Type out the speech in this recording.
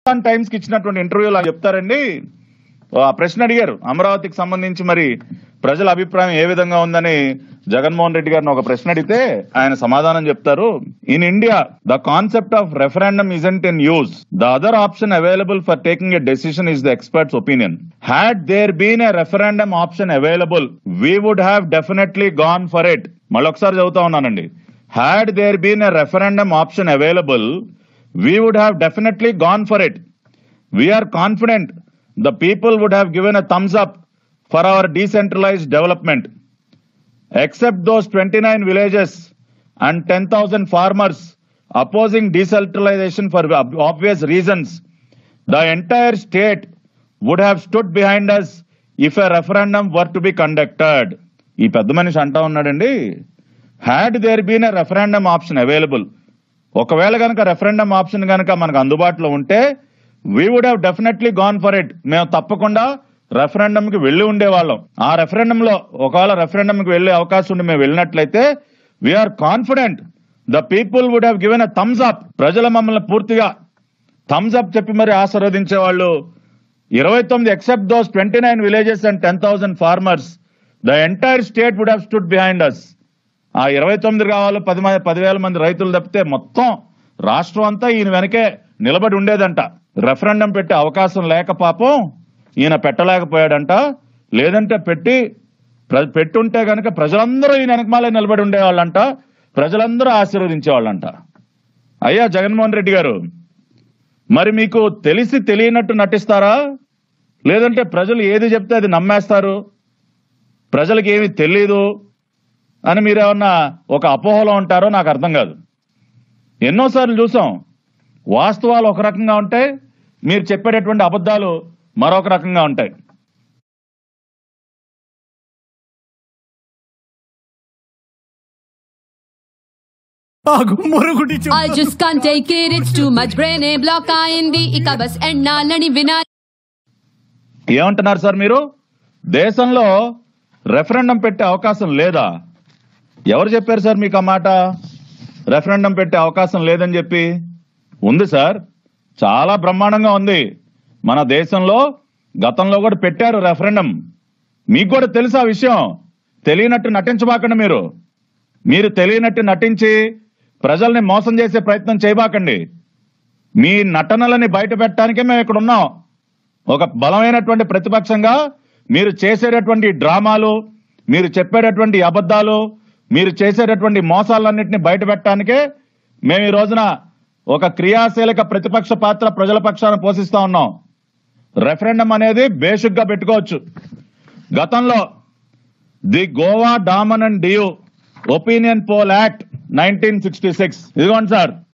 Hindustan times కి ఇచ్చినటువంటి ఇంటర్వ్యూలో చెప్తారండి ఆ ప్రశ్న అడిగారు అమరావతికి సంబంధించి మరి ప్రజల అభిప్రాయం ఏ విధంగా ఉందని జగన్మోహన్ రెడ్డి గారిని ఒక ప్రశ్న అడిగితే ఆయన సమాధానం చెప్తారు in India the concept of referendum isn't in use the other option available for taking a decision is the experts opinion had there been a referendum option available we would have definitely gone for it మళ్ళొకసారి చదువుతా ఉన్నానండి had there been a referendum option available we would have definitely gone for it we are confident the people would have given a thumbs up for our decentralized development. Except those 29 villages and 10,000 farmers opposing decentralization for ob- obvious reasons, the entire state would have stood behind us if a referendum were to be conducted. ఈ పెద్ద మనిషి అంటా ఉన్నాడండి had there been a referendum option available ఒకవేళ కనుక referendum option కనుక మనకు అందుబాటులో ఉంటే we would have definitely gone for it మేము తప్పకుండా రెఫరెండమ్ కి వెళ్ళి ఉండేవాళ్ళం ఆ రెఫరెండం లో ఒకవేళ రెఫరెండమ్ కి వెళ్ళే అవకాశం ఉండి మేము వెళ్ళినట్లయితే we are confident the people would have given a thumbs up ప్రజల మమ్మల్ని పూర్తిగా థమ్స్ అప్ చెప్పి మరి ఆశీర్వదించే వాళ్ళు ఇరవై తొమ్మిది except those twenty nine villages and ten thousand farmers the entire state would have stood behind us ఆ ఇరవై తొమ్మిది కావాలి పది మంది పదివేల మంది రైతులు తప్పితే మొత్తం రాష్ట్రం అంతా ఈయన వెనకే నిలబడి ఉండేదంట రెఫరెండం పెట్టే అవకాశం లేక పాపం ఈయన పెట్టలేకపోయాడంట లేదంటే పెట్టి ప్ర- పెట్టుంటే గనక ప్రజలందరూ ఈయన వెనకమాలే నిలబడి ఉండేవాళ్ళంట ప్రజలందరూ ఆశీర్వదించేవాళ్ళంట అయ్యా జగన్మోహన్ రెడ్డి గారు మరి మీకు తెలిసి తెలియనట్టు నటిస్తారా లేదంటే ప్రజలు ఏది చెప్తే అది నమ్మేస్తారు ప్రజలకు ఏమీ తెలియదు అని మీరేమన్నా ఒక అపోహలో ఉంటారో నాకు అర్థం కాదు ఎన్నోసార్లు చూసాం వాస్తవాలు ఒక రకంగా ఉంటాయి మీరు చెప్పేటటువంటి అబద్ధాలు మరొక రకంగా ఉంటాయి ఆగు మురుగుడి చెప్పు. I just can't take it, it's too much brain ఏ బ్లాక్ అయింది ఇక బస్ ఎన్నాళ్ళని వినాలి ఏమంటున్నారు సార్ మీరు దేశంలో రెఫరెండం పెట్టే అవకాశం లేదా ఎవరు చెప్పారు సార్ మీకు ఆ మాట రెఫరెండం పెట్టే అవకాశం లేదని చెప్పి ఉంది సార్ చాలా బ్రహ్మాండంగా ఉంది మన దేశంలో గతంలో కూడా పెట్టారు రెఫరెండం మీకు కూడా తెలుసు ఆ విషయం తెలియనట్టు నటించబాకండి మీరు మీరు తెలియనట్టు నటించి ప్రజల్ని మోసం చేసే ప్రయత్నం చేయబాకండి మీ నటనలని బయట పెట్టడానికే మేము ఇక్కడ ఉన్నాం ఒక బలమైనటువంటి ప్రతిపక్షంగా మీరు చేసేటటువంటి డ్రామాలు మీరు చెప్పేటటువంటి అబద్ధాలు మీరు చేసేటటువంటి మోసాలన్నింటినీ బయట పెట్టడానికే మేము ఈ రోజున ఒక క్రియాశీలక ప్రతిపక్ష పాత్ర ప్రజల పక్షాన పోషిస్తా ఉన్నాం రెఫరెండం అనేది బేసిక్ గా పెట్టుకోవచ్చు గతంలో the Goa Daman and Diu opinion poll act nineteen sixty six ఇదిగోండి సార్